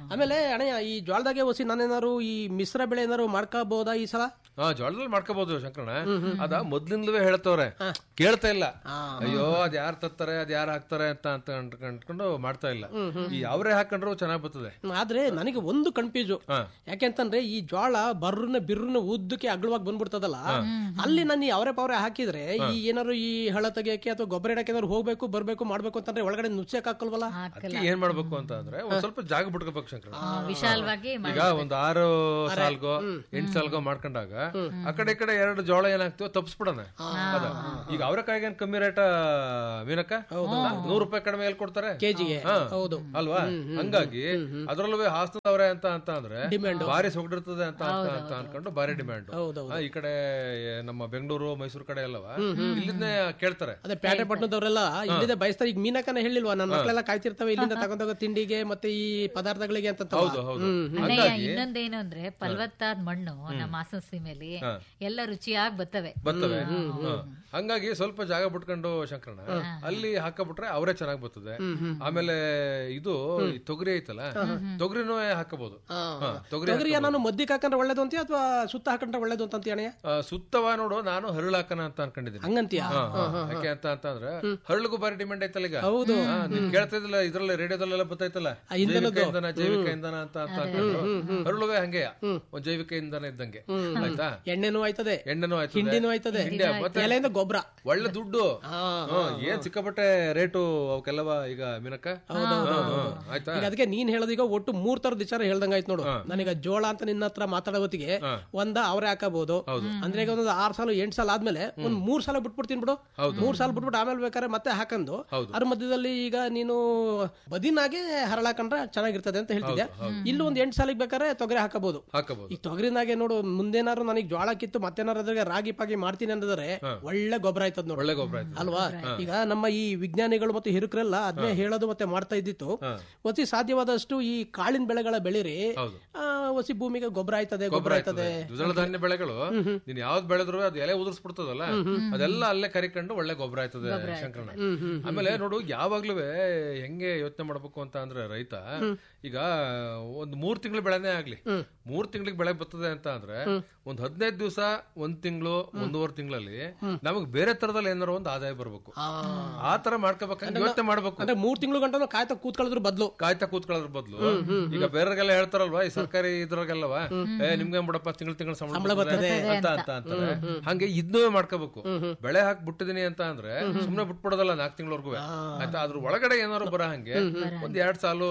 ಆಮೇಲೆ ಅಣ್ಣಯ್ಯ ಈ ಜೋಳದಾಗೆ ಒಸಿ ನಾನೇನಾರು ಈ ಮಿಶ್ರ ಬೆಳೆ ಏನಾರು ಮಾಡ್ಕೋಬಹುದಾ ಈ ಸಲ ಹಾ ಜೋಳದಲ್ಲಿ ಮಾಡ್ಕೋಬಹುದು ಶಂಕರಣ ಅದ ಮೊದ್ಲಿಂದಲೇ ಹೇಳ್ತವ್ರೆ ಕೇಳ್ತಾ ಇಲ್ಲ ಅಯ್ಯೋ ಅದ್ ಯಾರು ತತ್ತಾರೆ ಅದ್ ಯಾರು ಹಾಕ್ತಾರೆ ಅಂತ ಅಂತ ಅನ್ಕೊಂಡ್- ಅನ್ಕೊಂಡು ಮಾಡ್ತಾ ಇಲ್ಲ ಈ ಅವರೇ ಹಾಕೊಂಡ್ರು ಚೆನ್ನಾಗ್ ಬರ್ತದೆ ಆದ್ರೆ ನನಗೆ ಒಂದು ಕನ್ಫ್ಯೂಸು ಹಾ. ಯಾಕೆಂತಂದ್ರೆ ಈ ಜೋಳ ಬರ್ರನ್ನ ಬಿರ್ರನ್ನ ಉದ್ದಕ್ಕೆ ಅಗಲವಾಗಿ ಬಂದ್ಬಿಡ್ತದಲ್ಲ ಅಲ್ಲಿ ನಾನು ಈ ಅವರೇ ಪವರೆ ಹಾಕಿದ್ರೆ ಈ ಏನಾರು ಈ ಹಳ ತೆಗಿಯಕ್ಕೆ ಅಥವಾ ಗೊಬ್ಬರ ಇಡಕ್ಕೆ ಏನಾರು ಹೋಗ್ಬೇಕು ಬರ್ಬೇಕು ಮಾಡ್ಬೇಕು ಅಂತಂದ್ರೆ ಒಳಗಡೆ ನುಚ್ಚಕ್ ಹಾಕಲ್ವಲ್ಲ ಅದಕ್ಕೆ ಏನ್ ಮಾಡ್ಬೇಕು ಅಂತ ಅಂದ್ರೆ ಒಂದ್ ಸ್ವಲ್ಪ ಜಾಗ ಬಿಟ್ಕೋಬೇಕು ಶಂಕರ ಆ, ವಿಶಾಲವಾಗಿ ಈಗ ಒಂದ್ ಆರು ಸಾಲ್ಗೋ ಎಂಟ್ ಸಾಲ್ಗೋ ಮಾಡ್ಕೊಂಡಾಗ ಆ ಕಡೆ ಈ ಕಡೆ ಎರಡು ಜೋಳ ಏನಾಗ್ತೀವೋ ತಪ್ಸ್ಬಿಡೋಣ ಅದ ಈಗ ಅವರೆಕಾಯಿಗೆ ಏನ್ ಕಮ್ಮಿ ರೇಟ ಮೀನಕ್ಕ ನೂರು ರೂಪಾಯಿ ಕಡಿಮೆ ಎಲ್ಲಿ ಕೊಡ್ತಾರೆ ಕೆಜಿಗೆ ಹಾ. ಹೌದು ಅಲ್ವಾ ಹಂಗಾಗಿ ಅದ್ರಲ್ಲೂ ಹಾಸನದವ್ರೆ ಅಂತ ಅಂತ ಅಂದ್ರೆ ಭಾರಿ ಸೊಗಡಿರ್ತದೆ ಅಂತ ಅಂತ ಅಂತ ಅನ್ಕೊಂಡು ಭಾರಿ ಡಿಮ್ಯಾಂಡ್ ಈ ಕಡೆ ನಮ್ಮ ಬೆಂಗಳೂರು ಮೈಸೂರು ಕಡೆ ಎಲ್ಲವ ಇಲ್ಲಿಂದ ಕೇಳ್ತಾರೆ ಅದೇ ಪೇಟೆ ಪಟ್ಟಣದವರೆಲ್ಲ ಇಲ್ಲಿದೆ ಬಯಸ್ತಾರೆ ಈಗ ಮೀನಕ್ಕನ ಹೇಳಿಲ್ವಾ ನನ್ನ ಮಕ್ಕಳೆಲ್ಲ ಕಾಯ್ತಿರ್ತವೆ ಇಲ್ಲಿಂದ ತಗೊಂಡೋಗೋ ತಿಂಡಿಗೆ ಮತ್ತೆ ಈ ಪದಾರ್ಥಗಳಿಗೆ ಅಂತ ಹೌದು ಹೌದು ಅಣ್ಣಯ್ಯ ಇನ್ನೊಂದೇನು ಅಂದ್ರೆ ಫಲವತ್ತಾದ ಮಣ್ಣು ನಮ್ಮ ಹಾಸನ ಸೀಮೆಯಲ್ಲಿ ಎಲ್ಲ ರುಚಿಯಾಗಿ ಬರ್ತವೆ ಬರ್ತವೆ ಹಾ. ಹಂಗಾಗಿ ಸ್ವಲ್ಪ ಜಾಗ ಬಿಟ್ಕೊಂಡು ಶಂಕರಣ ಅಲ್ಲಿ ಹಾಕಬಿಟ್ರೆ ಅವರೇ ಚೆನ್ನಾಗ್ ಬರ್ತದೆ ಆಮೇಲೆ ಇದು ಈ ತೊಗರಿ ಐತಲ್ಲ ತೊಗರಿನೂ ಹಾಕಬಹುದು ಹಾ, ತೊಗರಿ ತೊಗರಿಯ ನಾನು ಮದ್ದಿಗೆ ಹಾಕೊಂಡ್ರೆ ಒಳ್ಳೇದು ಅಂತೀಯ ಅಥವಾ ಸುತ್ತ ಹಾಕೊಂಡ್ರೆ ಒಳ್ಳೇದು ಅಂತ ಅಂತೀಯ ಅಣ್ಣಯ್ಯ ಆ, ಸುತ್ತವ ನೋಡು ನಾನು ಹರಳು ಹಾಕನ ಅಂತ ಅನ್ಕೊಂಡಿದ್ದೀನಿ ಹಂಗಂತೀಯ ಹಾ, ಹಾ. ಯಾಕೆ ಅಂತ ಅಂತಂದ್ರೆ ಹರಳಿಗೂ ಬಾರಿ ಡಿಮ್ಯಾಂಡ್ ಐತಲ್ಲ ಈಗ ಹೌದು ನೀನ್ ಕೇಳ್ತಾ ಇದ್ದಿಲ್ಲ ಇದ್ರಲ್ಲಿ ರೇಡಿಯೋದಲ್ಲೆಲ್ಲ ಬರ್ತೈತಲ್ಲ ಜೈವಿಕ ಇಂಧನ ಜೈವಿಕ ಇಂಧನ ಅಂತ ಅಂತ ಅನ್ಕೊಂಡು ಹರಳುವೆ ಹಂಗೆ ಒಂದ್ ಜೈವಿಕ ಇಂಧನ ಇದ್ದಂಗೆ ಆಯ್ತಾ ಎಣ್ಣೆನೂ ಆಯ್ತದೆ ಎಣ್ಣೆನೂ ಆಯ್ತದೆ ಹಿಂಡಿನೂ ಆಯ್ತದೆ ಹಿಂಡಿ ಮತ್ತೆ ಎಲೆಯಿಂದ ಗೊಬ್ಬರ ಒಳ್ಳೆ ದುಡ್ಡು ಹ್ಮ್, ಏನ್ ಸಿಕ್ಕಾಪಟ್ಟೆ ರೇಟು ಅವಕ್ಕೆಲ್ಲವ ಈಗ ಮೀನಕ್ಕ ಹಾ, ಹಾ, ಆಯ್ತಾ ಈಗ ಅದಕ್ಕೆ ನೀನ್ ಹೇಳೋದೀಗ ಒಟ್ಟು ಮೂರ್ ತರದ ವಿಚಾರ ಹೇಳ್ದಂಗ ಆಯ್ತು ನೋಡು ನನಗ ಜೋಳ ಅಂತ ನಿನ್ನ ಹತ್ರ ಮಾತಾಡೋ ಹೊತ್ತಿಗೆ ಒಂದ ಅವರೇ ಹಾಕಬಹುದು ಅಂದ್ರೆ ಈಗ ಒಂದು ಆರ್ ಸಾಲ ಎಂಟ್ ಸಾಲ ಆದ್ಮೇಲೆ ಒಂದ್ ಮೂರ್ ಸಾಲ ಬಿಟ್ಬಿಡ್ತೀನಿ ಬಿಡು ಮೂರ್ ಸಾಲ ಬಿಟ್ಬಿಟ್ಟು ಆಮೇಲೆ ಬೇಕಾದ್ರೆ ಮತ್ತೆ ಹಾಕಂದು ಅದ್ರ ಮಧ್ಯದಲ್ಲಿ ಈಗ ನೀನು ಬದಿನಾಗೆ ಹರಳಾಕೊಂಡ್ರೆ ಚೆನ್ನಾಗಿರ್ತದೆ ಅಂತ ಹೇಳ್ತಿದ್ಯಾ ಇಲ್ಲೂ ಒಂದ್ ಎಂಟ್ ಸಾಲಿಗೆ ಬೇಕಾದ್ರೆ ತೊಗರಿ ಹಾಕಬಹುದು ಹಾಕಬಹುದು ಈ ತೊಗರಿನಾಗೆ ನೋಡು ಮುಂದೇನಾರು ನನಗೆ ಜೋಳ ಕಿತ್ತು ಮತ್ತೇನಾರು ಅದ್ರಾಗೆ ರಾಗಿ ಪಾಗಿ ಮಾಡ್ತೀನಿ ಅಂದ್ರೆ ಒಳ್ಳೆ ಗೊಬ್ಬರ ಆಯ್ತದ ನೋಡು ಒಳ್ಳೆ ಗೊಬ್ಬರ ಆಯ್ತು ಅಲ್ವಾ ಈಗ ನಮ್ಮ ಈ ವಿಜ್ಞಾನಿಗಳು ಮತ್ತು ಹಿರುಕರೆಲ್ಲ ಅದನ್ನೇ ಹೇಳೋದು ಮತ್ತೆ ಮಾಡ್ತಾ ಇದ್ದಿತ್ತು ಒಸಿ ಸಾಧ್ಯವಾದಷ್ಟು ಈ ಕಾಳಿನ ಬೆಳೆಗಳ ಬೆಳಿರಿ ಹೌದು. ಆ, ಒಸಿ ಭೂಮಿಗೆ ಗೊಬ್ಬರ ಆಯ್ತದೆ ಗೊಬ್ಬರ ಆಯ್ತದೆ ದ್ವಿದಳ ಧಾನ್ಯ ಬೆಳೆಗಳು ನೀನ್ ಯಾವ್ದು ಬೆಳೆದ್ರು ಅದು ಎಲೆ ಉದುರಿಸ್ಬಿಡ್ತದಲ್ಲ ಅದೆಲ್ಲ ಅಲ್ಲೇ ಕರಿಕೊಂಡು ಒಳ್ಳೆ ಗೊಬ್ಬರ ಆಯ್ತದೆ ಶಂಕರಣ್ಣ ಆಮೇಲೆ ನೋಡು ಯಾವಾಗ್ಲೂ ಹೆಂಗೆ ಯೋಚನೆ ಮಾಡ್ಬೇಕು ಅಂತ ಅಂದ್ರೆ ರೈತ ಈಗ ಒಂದ್ ಮೂರ್ ತಿಂಗಳ ಬೆಳೆನೇ ಆಗ್ಲಿ ಮೂರ್ ತಿಂಗಳಿಗೆ ಬೆಳೆ ಬರ್ತದೆ ಅಂತ ಅಂದ್ರೆ ಒಂದ್ ಹದಿನೈದು ದಿವಸ ಒಂದ್ ತಿಂಗಳು ಒಂದೂವರೆ ತಿಂಗಳಲ್ಲಿ ನಮಗ್ ಬೇರೆ ತರದಲ್ಲಿ ಏನಾರು ಒಂದು ಆದಾಯ ಬರ್ಬೇಕು ಆ ತರ ಮಾಡ್ಕೋಬೇಕಂತ ಯೋಚನೆ ಮಾಡ್ಬೇಕು ಅಂದ್ರೆ ಮೂರ್ ತಿಂಗಳು ಗಂಟನು ಕಾಯ್ತಾ ಕೂತ್ಕೊಳ್ಳೋದ್ರ ಬದಲು ಕಾಯ್ತಾ ಕೂತ್ಕೊಳ್ಳೋದ್ರ ಬದಲು ಈಗ ಬೇರೆಗೆಲ್ಲ ಹೇಳ್ತಾರಲ್ವಾ ಈ ಸರ್ಕಾರಿ ಇದ್ರಾಗೆಲ್ಲವ ಏ ನಿಮ್ಗೆ ಬಿಡಪ್ಪ ತಿಂಗಳ ತಿಂಗಳ ಸಂಬಳ ಬರ್ತದೆ ಅಂತ ಅಂತ ಅಂತಾರೆ ಹಂಗೆ ಇದನ್ನೂ ಮಾಡ್ಕೋಬೇಕು ಬೆಳೆ ಹಾಕಿ ಬಿಟ್ಟಿದೀನಿ ಅಂತ ಅಂದ್ರೆ ಸುಮ್ನೆ ಬಿಟ್ಬಿಡೋದಲ್ಲ ನಾಲ್ಕು ತಿಂಗಳವರೆಗೂ ಆಯ್ತಾ ಅದ್ರ ಒಳಗಡೆ ಏನಾದ್ರು ಬರ ಹಂಗೆ ಒಂದ್ ಎರಡ್ ಸಾಲು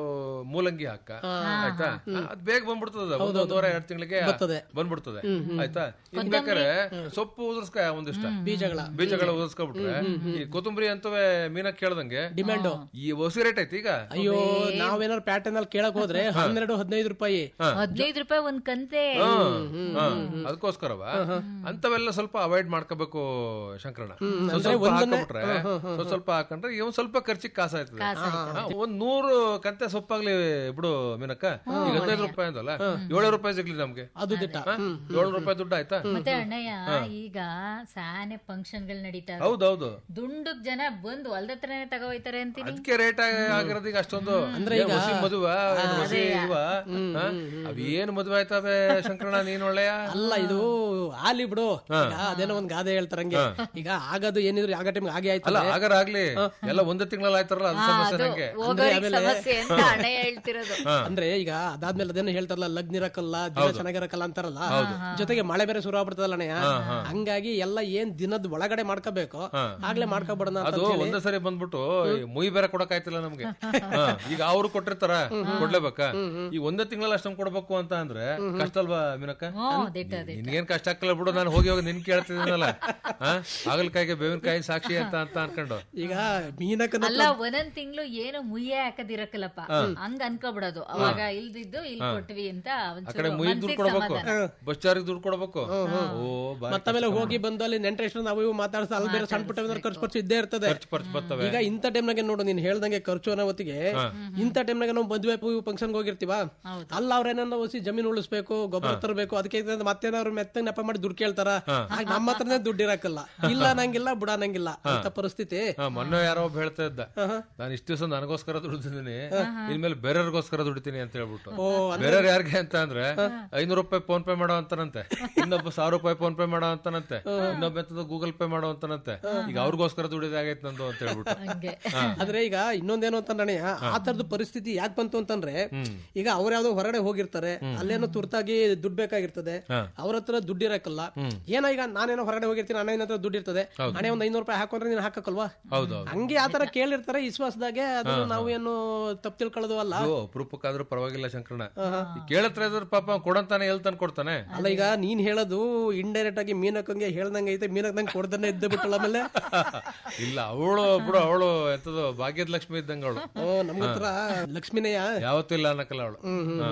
ಮೂಲಂಗಿ ಹಾಕ ಆಯ್ತಾ ಅದ್ ಬೇಗ ಬಂದ್ಬಿಡ್ತದ ಒಂದ್ ಒಂದೂವರೆ ಎರಡ್ ತಿಂಗಳಿಗೆ ಬಂದ್ಬಿಡ್ತದೆ ಆಯ್ತಾ ಇನ್ ಬೇಕಾರೆ ಸೊಪ್ಪು ಉದುರ್ಸ್ಕ ಒಂದಿಷ್ಟ ಬೀಜಗಳ ಬೀಜಗಳ ಉದಿಸ್ಕೊಬಿಟ್ರೆ ಈ ಕೊತ್ತಂಬರಿ ಅಂತವೇ ಮೀನ ಕೇಳ್ದಂಗೆ ಡಿಮ್ಯಾಂಡು ಈ ಹೊಸಿ ರೇಟ್ ಐತಿ ಈಗ ಅಯ್ಯೋ ನಾವೇನಾರು ಪ್ಯಾಟರ್ನ್ ಅಲ್ಲಿ ಕೇಳಕ್ ಹೋದ್ರೆ ಹನ್ನೆರಡು ಹದಿನೈದು ರೂಪಾಯಿ ಹದಿನೈದು ರೂಪಾಯಿ ಒಂದ್ ಕಂತೆ ಹಾ, ಅದಕ್ಕೋಸ್ಕರವ ಅಂತವೆಲ್ಲ ಸ್ವಲ್ಪ ಅವಾಯ್ಡ್ ಮಾಡ್ಕೋಬೇಕು ಶಂಕರಣ ಸ್ವಲ್ಪ ಸ್ವಲ್ಪ ಹಾಕೊಂಡ್ಬಿಟ್ರೆ ಸ್ವಲ್ಪ ಸ್ವಲ್ಪ ಹಾಕೊಂಡ್ರೆ ಇವ್ ಸ್ವಲ್ಪ ಖರ್ಚಿಗೆ ಕಾಸ ಆಯ್ತದೆ ಹಾ, ಒಂದ್ ನೂರು ಕಂತೆ ಸೊಪ್ಪಾಗ್ಲಿ ಬಿಡು ಮೀನಕ್ಕ ಈಗ ಹದಿನೈದು ರೂಪಾಯಿ ಅಂದಲ್ಲ ಏಳು ರೂಪಾಯಿ ಸಿಗ್ಲಿ ನಮ್ಗೆ ಅದು ದಿಟ್ಟ ಏಳು ರೂಪಾಯಿ ದುಡ್ಡು ಆಯ್ತಾ ಮತ್ತೆ ಅಣ್ಣಯ್ಯ ಈಗ ಸಾನೆ ಫಂಕ್ಷನ್ ಗಳು ನಡೀತಾ ಹೌದೌದು ದುಂಡುಗ್ ಜನ ಬಂದು ಹೊಲ್ದ ಹತ್ರನೇ ತಗೋ ಹೋಯ್ತಾರೆ ಅಂತೀನಿ ಅದಕ್ಕೆ ರೇಟ್ ಆಗಿರೋದು ಈಗ ಅಷ್ಟೊಂದು ಏನ್ ಹೊಸಿ ಮದುವ ಏನ್ ಹೊಸಿ ಇವ ಹಾ? ಅವೇನ್ ಮದುವೆ ಆಯ್ತವೆ ಶಂಕರಣ ನೀನ್ ಒಳ್ಳೆಯ ಅಲ್ಲ ಇದು ಆಲಿ ಬಿಡು ಈಗ ಅದೇನೋ ಒಂದ್ ಗಾದೆ ಹೇಳ್ತಾರಂಗೆ ಈಗ ಆಗದು ಏನಿದ್ರು ಆಗ ಟೈಮ್ ಹಾಗೆ ಅಲ್ಲ ಆಯ್ತಲ್ಲ ಆಗರ ಆಗ್ಲಿ ಎಲ್ಲ ಒಂದೇ ತಿಂಗಳಲ್ಲಿ ಆಯ್ತಾರಲ್ಲ ಅದು ಸಮಸ್ಯೆ ನಂಗೆ ಹೋಗೋರಿಗೆ ಸಮಸ್ಯೆ ಅಂತ ಅಣ್ಣಯ್ಯ ಹೇಳ್ತಿರೋದು ಅಂದ್ರೆ ಈಗ ಅದಾದ್ಮೇಲೆ ಅದೇನೋ ಹೇಳ್ತಾರಲ್ಲ ಲಗ್ನ ಇರಕ್ಕಲ್ಲ ದಿನ ಚೆನ್ನಾಗಿರಕ್ಕಲ್ಲ ಅಂತಾರಲ್ಲ ಜೊತೆಗೆ ಮಳೆ ಬೇರೆ ಶುರು ಆಗ್ಬಿಡ್ತದಲ್ಲ ಅಣ್ಣಯ್ಯ ಹಂಗಾಗಿ ಎಲ್ಲ ಏನ್ ದಿನದ ಒಳಗಡೆ ಮಾಡ್ಕೋಬೇಕು ಆಗ್ಲೇ ಮಾಡ್ಕೊಬಿಡೋಣ ಅಂತ ಅದು ಒಂದೇ ಸರಿ ಬಂದ್ಬಿಟ್ಟು ಈ ಮುಯ್ ಬೇರೆ ಕೊಡಕ್ ಆಯ್ತಿಲ್ಲ ನಮ್ಗೆ ಹಾ, ಈಗ ಅವ್ರು ಕೊಟ್ಟಿರ್ತಾರ ಕೊಡ್ಲೇಬೇಕಾ ಈ ಒಂದೇ ತಿಂಗಳಲ್ಲಿ ಅಷ್ಟೊಂದ್ ಕೊಡ್ಬೇಕು ಅಂತ ಅಂದ್ರೆ ಕಷ್ಟ ಅಲ್ವಾ ಮೀನಕ್ಕ ಹ್ಮ್ ದಿಟ್ಟ ದಿಟ್ಟ. ನಿನ್ಗೇನ್ ಕಷ್ಟ ಆಗ್ತಿಲ್ಲ ಬಿಡು ನಾನು ಹೋಗಿ ಹೋಗಿ ನಿನ್ ಕೇಳ್ತಿದ್ದೀನಲ್ಲ ಹಾಗಲ್ಕಾಯಿಗೆ ಬೇವಿನಕಾಯಿ ಸಾಕ್ಷಿ ಅಂತ ಅಂತ ಅನ್ಕೊಂಡು ಈಗ ಮೀನಕ್ಕನ ಅಲ್ಲ ಒಂದೊಂದ್ ತಿಂಗಳು ಏನು ಮುಯ್ಯೆ ಹಾಕದಿರಕ್ಕಲ್ಲಪ್ಪ ಹಂಗ ಅನ್ಕೋಬಿಡೋದು ಅವಾಗ ಇಲ್ದಿದ್ದು ಇಲ್ಲಿ ಕೊಟ್ವಿ ಅಂತ ಆ ಕಡೆ ಮುಯ್ ದುಡ್ಡು ಕೊಡ್ಬೇಕು ಬಸ್ ಚಾರ್ಜ್ ದುಡ್ಡು ಕೊಡ್ಬೇಕು ಓ ಬಾ ಮತ್ತಮೇಲೆ ಹೋಗಿ ಬಂದು ಅಲ್ಲಿ ನೆಂಟ್ರೆಸ್ಟ್ ನಾವು ಇವು ಮಾತಾಡ್ತಾ ಅಲ್ಲಿ ಬೇರೆ ಸಣ್ಣ ಪುಟ್ಟ ಏನಾದ್ರು ಖರ್ಚು ಖರ್ಚು ಇದ್ದೇ ಇರ್ತದೆ ಖರ್ಚು ಪರ್ಚು ಬರ್ತವೆ ಈಗ ಇಂಥ ಟೈಮ್ನಾಗೆ ನೋಡು ನೀನ್ ಹೇಳ್ದಂಗೆ ಖರ್ಚು ಅನ್ನೋ ಹೊತ್ತಿಗೆ ಇಂಥ ಟೈಮ್ನಾಗ ನಾವು ಮದುವೆ ಫಂಕ್ಷನ್ ಹೋಗಿರ್ತೀವ ಅಲ್ಲ ಅವ್ರ ಏನನ್ನ ಒಸಿ ಜಮೀನು ಉಳಿಸ್ಬೇಕು ಗೊಬ್ಬರ ತರಬೇಕು ಅದಕ್ಕೆ ಇದು ಮತ್ತೇನಾದ್ರು ಮೆತ್ತ ನೆಪ ಮಾಡಿ ದುಡ್ಡು ಕೇಳ್ತಾರ ಆಗ ನಮ್ಮ ಹತ್ರನೇ ದುಡ್ಡು ಇರಕ್ಕಲ್ಲ ಇಲ್ಲ ನಂಗಿಲ್ಲ ಬುಡ ನಂಗಿಲ್ಲ ಅಂತ ಪರಿಸ್ಥಿತಿ ಹಾ, ಮೊನ್ನೆ ಯಾರೋ ಒಬ್ಬ ಹೇಳ್ತಾ ಇದ್ದ ನಾನು ಇಷ್ಟು ದಿವಸ ನನಗೋಸ್ಕರ ದುಡ್ದಿದ್ದೀನಿ ಇನ್ಮೇಲೆ ಬೇರೆ ಬೇರೆಯವ್ರಿಗೋಸ್ಕರ ದುಡಿತೀನಿ ಅಂತ ಹೇಳ್ಬಿಟ್ಟು ಬೇರೆಯವ್ರು ಯಾರಿಗೆ ಅಂತ ಅಂದ್ರೆ ಐನೂರು ರೂಪಾಯಿ ಫೋನ್ ಪೇ ಮಾಡೋ ಅಂತಾನಂತೆ ಇನ್ನೊಬ್ಬ ಸಾವಿರ ರೂಪಾಯಿ ಫೋನ್ ಪೇ ಮಾಡೋ ಅಂತಾನಂತೆ ಇನ್ನೊಬ್ಬ ಎಂತದ ಗೂಗಲ್ ಪೇ ಮಾಡೋ ಅಂತಾನಂತೆ ಈಗ ಅವ್ರಿಗೋಸ್ಕರ ದುಡಿದಾಗೈತೆ ನಂದು ಅಂತ ಹೇಳ್ಬಿಟ್ಟು ಹಂಗೆ ಆದ್ರೆ ಈಗ ಇನ್ನೊಂದೇನು ಅಂತಂದ್ರೆ ಆ ತರದ ಪರಿಸ್ಥಿತಿ ಯಾಕೆ ಬಂತು ಅಂತಂದ್ರೆ ಈಗ ಅವ್ರ ಯಾವ್ದೋ ಹೊರಗಡೆ ಹೋಗಿರ್ತಾರೆ ಅಲ್ಲೇನೋ ತುರ್ತಾಗಿ ದುಡ್ಡು ಬೇಕಾಗಿರ್ತದೆ ಅವ್ರ ಹತ್ರ ದುಡ್ಡು ಇರಕ್ಕಲ್ಲ ಏನೋ ಈಗ ನಾನೇನೋ ಹೊರಗಡೆ ಹೋಗಿರ್ತೀನಿ ಅಣ್ಣ ಹತ್ರ ದುಡ್ಡು ಇರ್ತದೆ ಹಣೆ ಒಂದ್ ಐನೂರು ರೂಪಾಯಿ ಹಾಕೊಂಡ್ರೆ ನೀನ್ ಹಾಕಲ್ವಾ ಹೌದು ಹಂಗೆ ಆತರ ಕೇಳಿರ್ತಾರೆ ವಿಶ್ವಾಸದಾಗೆ ಅದು ನಾವು ಏನು ತಪ್ಪು ತಿಳ್ಕೊಳ್ಳೋದು ಅಲ್ಲ ಇದು ಅಪರೂಪಕ್ಕಾದ್ರೂ ಪರವಾಗಿಲ್ಲ ಶಂಕರಣ ಈ ಕೇಳತ್ರ ಇದ್ರ ಪಾಪ ಕೊಡಂತಾನೆ ಎಲ್ ತಂದ್ ಕೊಡ್ತಾನೆ ಅಲ್ಲ ಈಗ ನೀನ್ ಹೇಳೋದು ಇಂಡೈರೆಕ್ಟ್ ಆಗಿ ಮೀನಕ್ಕಂಗೆ ಹೇಳ್ದಂಗೆ ಐತೆ ಮೀನಕ್ ನಂಗೆ ಕೊಡ್ದನ್ನೇ ಇದ್ದ ಬಿಟ್ಟಲ್ಲ ಆಮೇಲೆ ಇಲ್ಲ ಅವಳು ಬಿಡು ಅವಳು ಎಂತದು ಭಾಗ್ಯದ ಲಕ್ಷ್ಮಿ ಇದ್ದಂಗ ಅವಳು ಓ, ನಮ್ಗ್ ಹತ್ರ ಲಕ್ಷ್ಮಿನಯ್ಯ ಯಾವತ್ತೂ ಇಲ್ಲ ಅನ್ನಕಲ್ಲ ಅವಳು